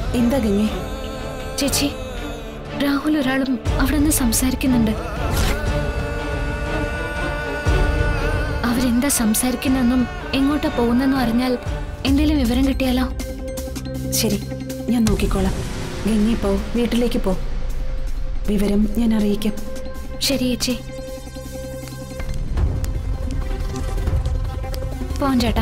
എന്താ ഗംഗേ ചേച്ചി രാഹുൽ ഒരാളും അവിടെ നിന്ന് സംസാരിക്കുന്നുണ്ട് അവരെന്താ സംസാരിക്കുന്നെന്നും എങ്ങോട്ടാ പോകുന്നെന്നും അറിഞ്ഞാൽ എന്തെങ്കിലും വിവരം കിട്ടിയാലോ ശരി ഞാൻ നോക്കിക്കോളാം ഗംഗേ പോ വീട്ടിലേക്ക് പോ വിവരം ഞാൻ അറിയിക്കാം ശരി ചേച്ചി പോവാൻ ചേട്ടാ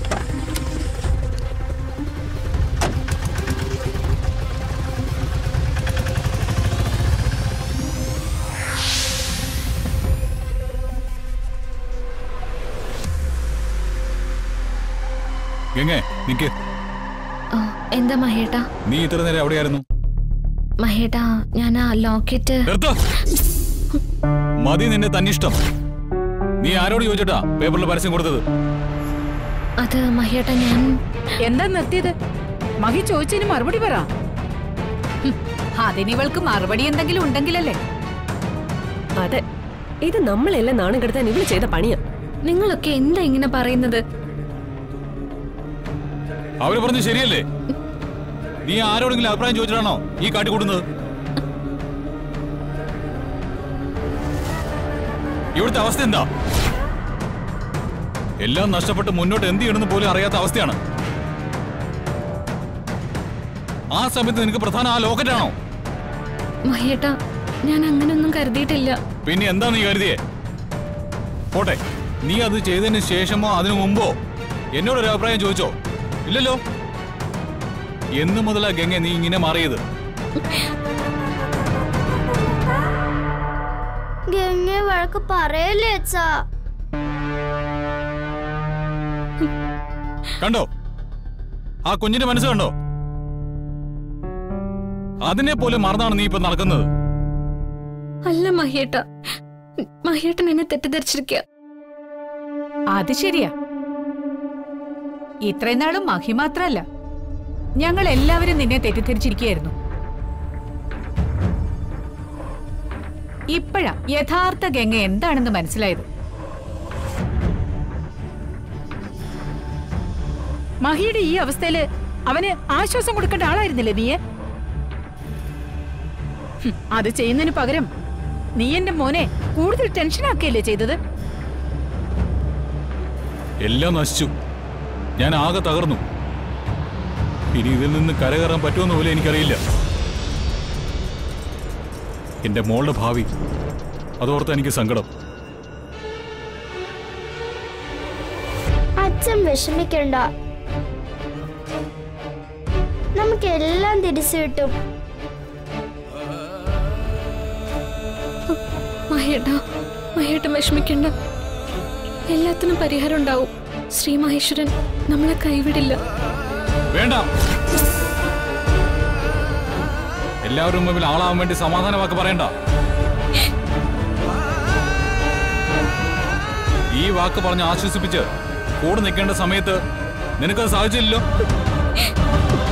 ഗംഗേ നിക്ക് ഓ, എന്താ മഹേട്ടാ നീ ഇത്ര നേരം എവിടെയായിരുന്നു മഹേട്ടാ ഞാൻ ആ ലോക്കറ്റ് നിർത്ത മതി നിന്റെ തന്നിഷ്ടം നീ ആരോട് ചോദിച്ചിട്ടാ പേപ്പറിൽ പരസ്യം കൊടുത്തത് അത് മഹേട്ടാ ഞാൻ എന്താ നിർത്തിയത് മഹി ചോദിച്ചതിന് മറുപടി പറ ഹും, അതിനിവൾക്ക് മറുപടി എന്തെങ്കിലും ഉണ്ടെങ്കിലല്ലേ അതെ ഇത് നമ്മളെല്ലാം നാണം കെടുത്താൻ ഇവള് ചെയ്ത പണിയാ നിങ്ങളൊക്കെ എന്താ ഇങ്ങനെ പറയുന്നത് അവര് പറഞ്ഞു ശരിയല്ലേ നീ ആരോടെങ്കിലും അഭിപ്രായം ചോദിച്ചിട്ടാണോ ഈ കാട്ടിക്കൂടുന്നത് ഇവിടുത്തെ അവസ്ഥ എന്താ എല്ലാം നഷ്ടപ്പെട്ട് മുന്നോട്ട് എന്ത് ചെയ്യണമെന്ന് പോലും അറിയാത്ത അവസ്ഥയാണ് ആ സമയത്ത് നിനക്ക് പ്രധാന ആ ലോക്കറ്റാണോ മഹേട്ടാ ഞാൻ അങ്ങനെയൊന്നും കരുതിയിട്ടില്ല പിന്നെ എന്താ നീ കരുതിയേ പോട്ടെ നീ അത് ചെയ്തതിന് ശേഷമോ അതിനു മുമ്പോ എന്നോടൊരു അഭിപ്രായം ചോദിച്ചോ ഇല്ലല്ലോ എന്ന് മുതലാ ഗംഗ നീ ഇങ്ങനെ മാറിയത് ഗംഗ വഴക്ക് പറയല്ലേ അച്ഛാ കണ്ടോ ആ കുഞ്ഞിന്റെ മനസ്സ് കണ്ടോ അതിനെ പോലും മറന്നാണ് നീ ഇപ്പൊ നടക്കുന്നത് അല്ല മഹേട്ട മഹേട്ടൻ എന്നെ തെറ്റിദ്ധരിച്ചിരിക്കുക അത് ശരിയാ ഇത്രയും നാളും മഹി മാത്രല്ല ഞങ്ങൾ എല്ലാവരും നിന്നെ തെറ്റിദ്ധരിച്ചിരിക്കുകയായിരുന്നു ഇപ്പോഴാ യഥാർത്ഥ ഗംഗ എന്താണെന്ന് മനസ്സിലായത് മഹിയുടെ ഈ അവസ്ഥയില് അവന് ആശ്വാസം കൊടുക്കേണ്ട ആളായിരുന്നില്ലേ നീയെ ഹും, അത് ചെയ്യുന്നതിന് പകരം നീ എന്റെ മോനെ കൂടുതൽ ടെൻഷൻ ആക്കുകയല്ലേ ചെയ്തത് എല്ലാം നശിച്ചു ഞാൻ ആകെ തകർന്നു ഇനി ഇതിൽ നിന്ന് കരകയറാൻ പറ്റുമെന്ന് പോലും എനിക്കറിയില്ല എന്റെ മോളുടെ ഭാവി അതോർത്ത് എനിക്ക് സങ്കടം അച്ഛൻ വിഷമിക്കണ്ട നമുക്ക് എല്ലാം തിരിച്ചു കിട്ടും മഹേട്ട മഹേട്ടൻ വിഷമിക്കണ്ട എല്ലാത്തിനും പരിഹാരം ഉണ്ടാവും ശ്രീ മഹേശ്വരൻ നമ്മളെ കൈവിടില്ല വേണ്ട എല്ലാവരും മുമ്പിൽ ആളാവാൻ വേണ്ടി സമാധാന വാക്ക് പറയണ്ട ഈ വാക്ക് പറഞ്ഞ് ആശ്വസിപ്പിച്ച് കൂടെ നിൽക്കേണ്ട സമയത്ത് നിനക്കത് സാധിച്ചില്ലല്ലോ